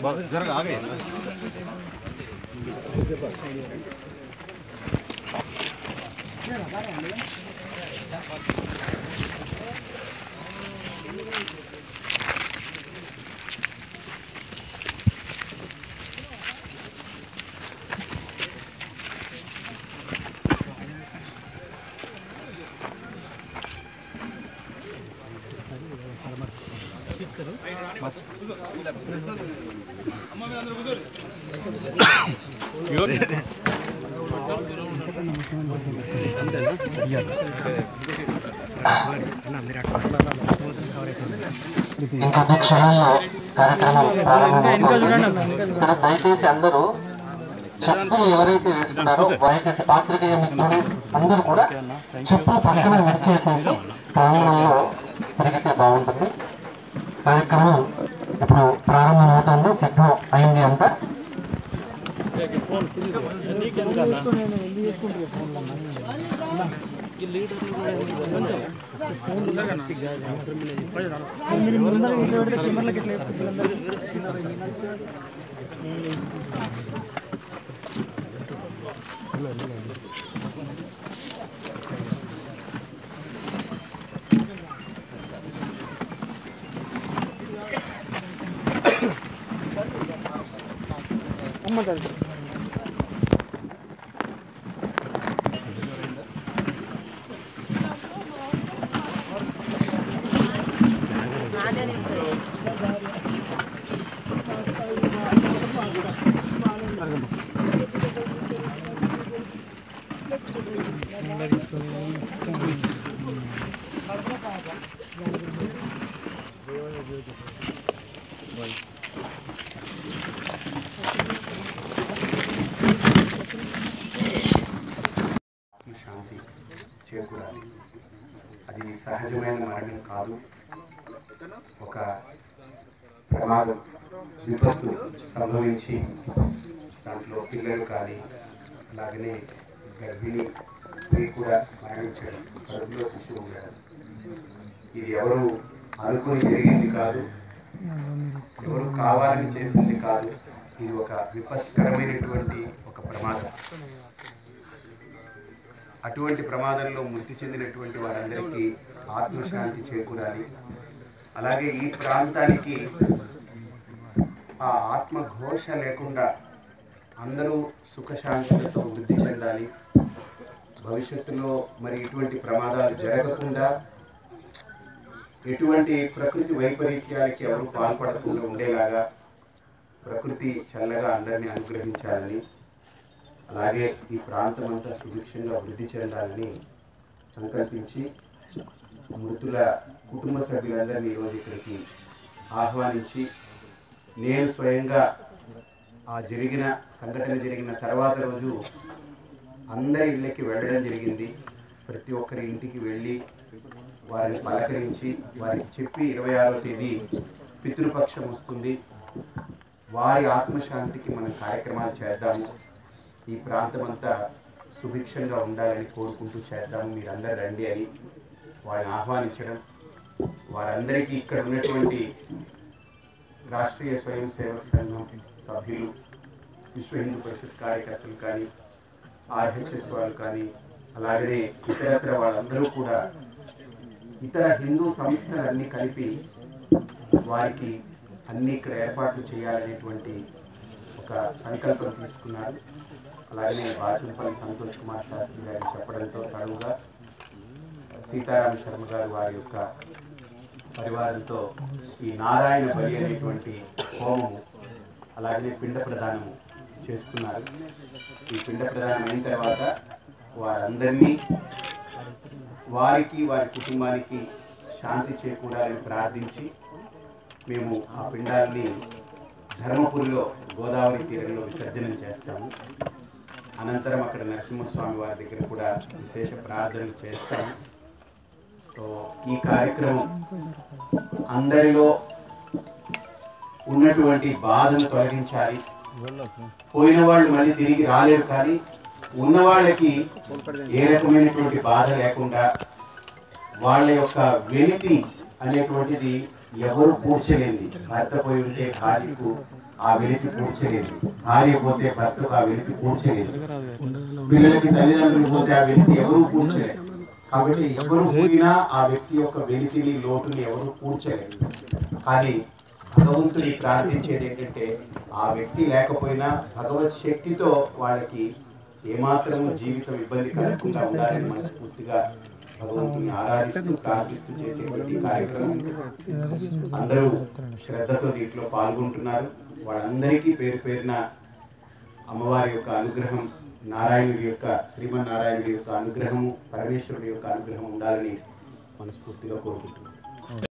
ఇంకొద్ది క్షణాల్లో కార్యక్రమం ప్రారంభమవుతుంది ఇక్కడ దయచేసి అందరూ చెప్పులు ఎవరైతే వేసుకున్నారో దయచేసి పాత్రికేయ మిత్రులు అందరూ కూడా చెప్పులు పక్కన విడిచేసేసి ప్రాంగణంలో తిరిగితే బాగుంటుంది కార్యక్రమం ఇప్పుడు ప్రారంభమవుతుంది సిద్ధం అయింది అంతా శాంతి చేకూరాలి అది సహజమైన మరణం కాదు ఒక ప్రమాదం విపత్తు సంభవించి దాంట్లో పిల్లలు కానీ అలాగనే గర్భిణి స్త్రీ కూడా మరణించడం కడుపులో శిశువు ఉండడం ఇది ఎవరు అనుకుని జరిగింది కాదు ఎవరు కావాలని చేసింది కాదు ఇది ఒక విపత్కరమైనటువంటి ఒక ప్రమాదం అటువంటి ప్రమాదంలో మృతి చెందినటువంటి వారందరికీ ఆత్మశాంతి చేకూరాలి అలాగే ఈ ప్రాంతానికి ఆ ఆత్మ ఘోష లేకుండా అందరూ సుఖశాంతులతో వృద్ధి చెందాలి భవిష్యత్తులో మరి ఇటువంటి ప్రమాదాలు జరగకుండా ఎటువంటి ప్రకృతి వైపరీత్యాలకి ఎవరు పాల్పడకుండా ఉండేలాగా ప్రకృతి చల్లగా అందరినీ అనుగ్రహించాలని అలాగే ఈ ప్రాంతం అంతా సుభిక్షంగా వృద్ధి చెందాలని సంకల్పించి మృతుల కుటుంబ సభ్యులందరినీ ఈరోజు ఇక్కడికి ఆహ్వానించి నేను స్వయంగా ఆ జరిగిన సంఘటన జరిగిన తర్వాత రోజు అందరి ఇళ్ళకి వెళ్ళడం జరిగింది ప్రతి ఒక్కరి ఇంటికి వెళ్ళి వారిని పలకరించి వారికి చెప్పి ఇరవై ఆరో తేదీ పితృపక్షం వస్తుంది వారి ఆత్మశాంతికి మనం కార్యక్రమాలు చేద్దాము ఈ ప్రాంతం అంతా సుభిక్షంగా ఉండాలని కోరుకుంటూ చేద్దాము మీరందరూ రండి అని వారిని ఆహ్వానించడం వారందరికీ ఇక్కడ ఉన్నటువంటి రాష్ట్రీయ స్వయం సేవక సంఘం సభ్యులు విశ్వ హిందూ పరిషత్ కార్యకర్తలు కానీ ఆర్హెచ్ఎస్ వాళ్ళు కానీ అలాగనే ఇతరత్ర వాళ్ళందరూ కూడా ఇతర హిందూ సంస్థలన్నీ కలిపి వారికి అన్ని ఇక్కడ ఏర్పాట్లు చేయాలనేటువంటి ఒక సంకల్పం తీసుకున్నారు అలాగనే బాచంపల్లి సంతోష్ కుమార్ శాస్త్రి గారు చెప్పడంతో తడువుగా సీతారామ శర్మ గారు వారి యొక్క పరివారంతో ఈ నారాయణ బలి అనేటువంటి హోమము అలాగనే పిండ ప్రదానము చేస్తున్నారు ఈ పిండ ప్రదానం అయిన తర్వాత వారందరినీ వారికి వారి కుటుంబానికి శాంతి చేకూరాలని ప్రార్థించి మేము ఆ పిండాలని ధర్మపురిలో గోదావరి తీరంలో విసర్జనం చేస్తాము అనంతరం అక్కడ నరసింహస్వామి వారి దగ్గర కూడా విశేష ప్రార్థనలు చేస్తాము సో ఈ కార్యక్రమం అందరిలో ఉన్నటువంటి బాధను తొలగించాలి పోయిన వాళ్ళు మళ్ళీ తిరిగి రాలేరు కానీ ఉన్న వాళ్ళకి ఏ రకమైనటువంటి బాధ లేకుండా వాళ్ళ యొక్క వెలితి అనేటువంటిది ఎవరు పూడ్చలేంది భర్త పోయి ఉంటే భార్యకు ఆ వెలితి పూడ్చలేదు భార్య పోతే భర్తకు ఆ వెలితి పూడ్చలేదు పిల్లలకి తల్లిదండ్రులు పోతే ఆ వెలితి ఎవరూ పూడ్చలేదు కాబట్టి ఎవరు పోయినా ఆ వ్యక్తి యొక్క వెలితిని లోటుని ఎవరు పూడ్చలేదు కానీ భగవంతుని ప్రార్థించేది ఏంటంటే ఆ వ్యక్తి లేకపోయినా భగవత్ శక్తితో వాళ్ళకి ఏమాత్రము జీవితం ఇబ్బంది కలగకుండా ఉండాలని మనస్ఫూర్తిగా భగవంతుని ఆరాధిస్తూ ప్రార్థిస్తూ చేసేటువంటి కార్యక్రమం అందరూ శ్రద్ధతో దీంట్లో పాల్గొంటున్నారు వాళ్ళందరికీ పేరు పేరున అమ్మవారి యొక్క అనుగ్రహం నారాయణుడి యొక్క శ్రీమన్నారాయణుడి యొక్క అనుగ్రహము పరమేశ్వరుడి యొక్క అనుగ్రహం ఉండాలని మనస్ఫూర్తిగా కోరుకుంటున్నాను